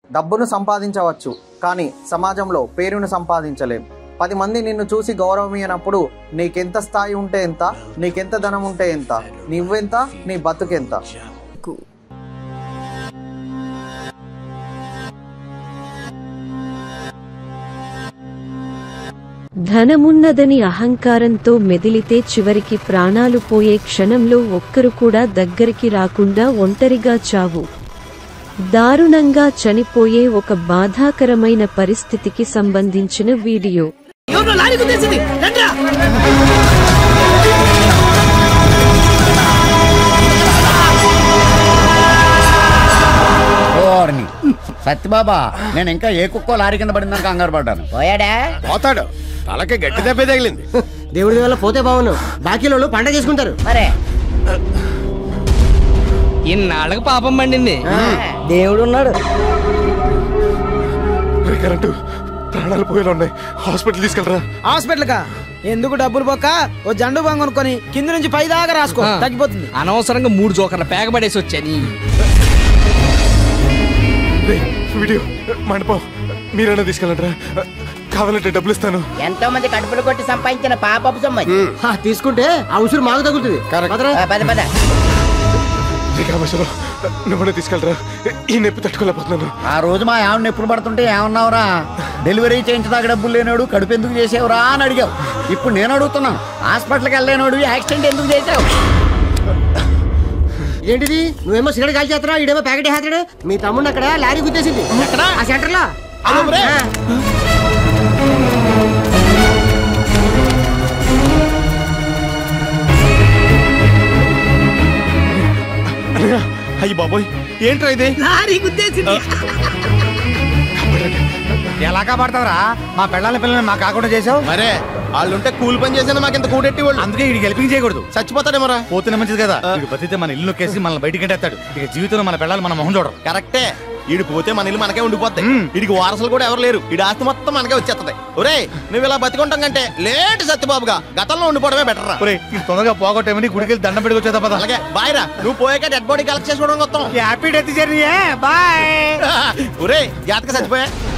డబ్బును సంపాదించవచ్చు కానీ సమాజంలో పేరును సంపాదించలేం పది మంది నిన్ను చూసి గౌరవమయ్యినప్పుడు నీకెంత స్థాయి ఉంటే ఎంత నీకెంత ధనం ఉంటే ఎంత నువ్వెంత నీ బతుకెంత ధనమున్నదని అహంకారంతో మెదిలితే చివరికి ప్రాణాలు పోయే క్షణంలో ఒక్కరు కూడా దగ్గరికి రాకుండా ఒంటరిగా చావు దారుణంగా చనిపోయే ఒక బాధాకరమైన పరిస్థితికి సంబంధించిన వీడియో ఎవరో లారీ గుద్దేసింది రండ్రా ఓర్ని సత్యబాబా నేను ఇంకా ఏ కుక్కో లారీ కింద పడిందని కంగారు పడ్డాను పోయాడా పోతాడు తలకి గట్టి దెబ్బే తగిలింది దేవుడి వల్ల పోతే బాగును బాకీలో పండగ చేసుకుంటారు మరే ఇన్నాళ్ళకి పాపం పండింది దేవుడు ఉన్నాడు కరెంటు ప్రాణాలు పోయేలా ఉన్నాయి హాస్పిటల్ తీసుకెళ్ళరా హాస్పిటల్ కా ఎందుకు డబ్బులు పోక ఓ జండు బాంగ్ కొనుక్కొని కింద నుంచి పై దాకా రాసుకో తగ్గిపోతుంది అనవసరంగా మూడు జోకర్ల పేగబడేసి వచ్చాని రేయ్, వీడియో మండపం మీరైనా తీసుకెళ్ళండిరా కావాలంటే డబ్బులు ఇస్తాను ఎంతో మంది కడుపులు కొట్టి సంపాదించిన పాపపు సొమ్మది హా, తీసుకుంటే ఆ ఉసురు మాకు తగులుతుంది పదరా. ఆ, పద పద రే కామేశ్వరం నువ్వు తీసుకెళ్ళరా ఈ నొప్పి తట్టుకోలేకపోతున్నాను ఆ రోజు మా ఆవిడని ఎప్పుడు పడుతుంటే ఏమన్నావురా డెలివరీ చేయించడానికి డబ్బులు లేనాడు కడుపు ఎందుకు చేసావురా అని అడిగావు ఇప్పుడు నేను అడుగుతున్నాను హాస్పిటల్కి వెళ్ళలేనాడు యాక్సిడెంట్ ఎందుకు చేసావు ఏంటిది నువ్వేమో సిగరెట్ కాల్ చేస్తున్నావు ఈడేమో ప్యాకెట్ వేస్తాడు మీ తమ్ముడు అక్కడ లారీ గుద్దేసింది ఆ సెంటర్ లో అయ్యి బాబోయ్ ఏంట్రా ఇది లారీ గుద్దేసింది ఎలా కాపాడతావురా మా పెళ్ళాల పిల్లల్ని మా కాకుండా చేసావు మరే వాళ్ళుంటే కూలి పని చేసిన మాకు ఇంత కూడెట్టి వాళ్ళు అందుకే వీడికి హెల్పింగ్ చేయకూడదు చచ్చిపోతాడేమోరా పోతున్న మంచిది కదా వీడు బతితే మన ఇల్లు నొక్కేసి మనల్ని బయటికి ఎంటేస్తాడు ఇక జీవితంలో మన పిల్లలు మన మొహం చూడరు కరెక్టే ఈడు పోతే మన ఇల్లు మనకే ఉండిపోతాయి వీడికి వారసులు కూడా ఎవరు లేరు ఈడి ఆస్తి మొత్తం మనకే వచ్చేస్తుంది ఒరే నువ్వు ఇలా బతికుంటాం కంటే లేట్ సత్యబాబుగా గతంలో ఉండిపోవడమే బెటర్ రా ఒరేయ్, ఇది తొందరగా పోగొట్టేమని గుడికి వెళ్ళి దండం పెట్టుకు వచ్చేదా పద అలాగే బాయ్ రా నువ్వు పోయాక డెడ్ బాడీ కలెక్ట్ చేసుకోవడం మొత్తం హ్యాపీ డెత్ జర్నీ బాయ్ ఒరే జాతక చచ్చిపోయా